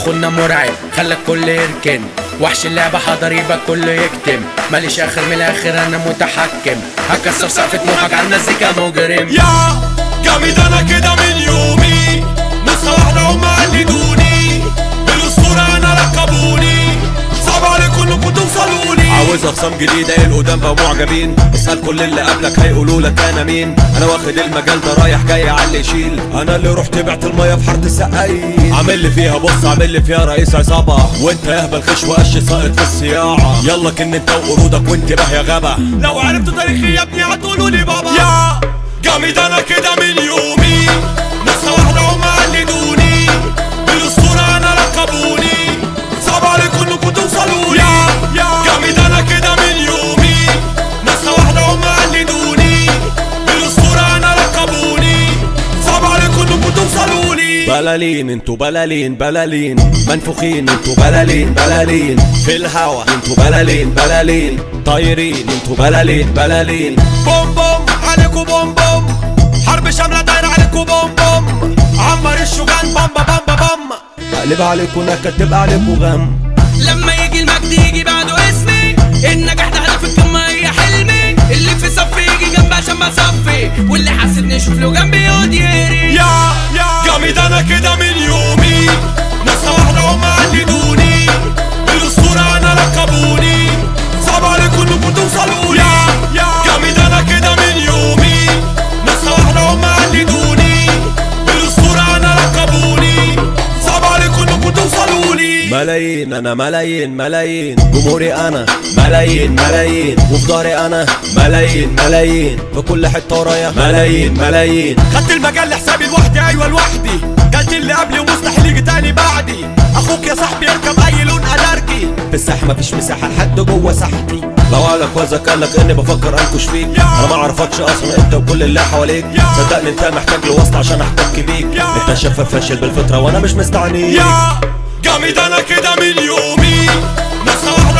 اخونا مرعب خلى الكل يركن وحش اللعبة حضر يبقى كله يكتم ماليش اخر من الاخر انا متحكم هكسر سقف طموحك على المزيكا مجرم يا جامد انا كده من يومي نسخة واحدة هم قلدوني بالاسطورة انا ركبوني صعب عليكم انكم توصلوني عاوز اخصام جديدة القدام بقوا معجبين اسأل كل اللي قبلك هيقولوا لك انا مين انا واخد المجال ده رايح جاي على اللي يشيل انا اللي رحت بعت المية في حارة السقايين عامل لي فيها بص عامل لي فيها رئيس عصابة وانت يهبل خش وقش ساقط في الصياعة يلا كن انت وقرودك وانت بقى يا غابة لو عرفتوا تاريخي يا ابني هتقولوا لي بابا يا جامد انا كده من يومي نسخة واحدة هم قلدوني بالاسطورة انا ركبوني صعب عليكم انكم توصلوني يا يا جامد انا كده من يومي نسخة واحدة هم قلدوني بالاسطورة انا ركبوني صعب عليكم انكم توصلوني بلالين انتوا بلالين بلالين منفوخين انتوا بلالين بلالين في الهوا انتوا بلالين بلالين طايرين انتوا بلالين بلالين بوم بوم عليكم بوم بوم حرب شاملة دايرة عليكم بوم بوم عمر الشجان بامبا بامبا بام اقلب عليكم نكد تبقى عليكم غم لما يجي المجد يجي بعده اسمي النجاح ده هدف القمة هي حلمي اللي في صفي يجي جنبي عشان بصفي واللي حاسدني يشوف له جنبي يقعد يهري يا يا جامد انا كده من يومي نسخة واحدة هم قلدوني بالاسطورة انا ركبوني صعب عليكم انكم توصلوني يا يا جامد انا كده من يومي نسخة واحدة هم قلدوني بالاسطورة انا ركبوني صعب عليكم انكم توصلوني ملايين انا ملايين ملايين جمهوري انا ملايين ملايين وفي ظهري انا ملايين ملايين في كل حته ورايا ملايين ملايين خدت المجال لحسابي لوحدي ايوه لوحدي قلت اللي قبلي ومستحيل يجي تاني بعدي اخوك يا صاحبي يركب اي لون الرجي في الساحه مفيش مساحه لحد جوه ساحتي لو قالك وزك قالك اني بفكر انكش فيك انا ما اعرفكش اصلا انت وكل اللي حواليك صدقني انت محتاج لواسطه عشان احتك بيك انت شفاف فاشل بالفطره وانا مش مستعنيك يا جامد انا كده من يومي نسخة واحدة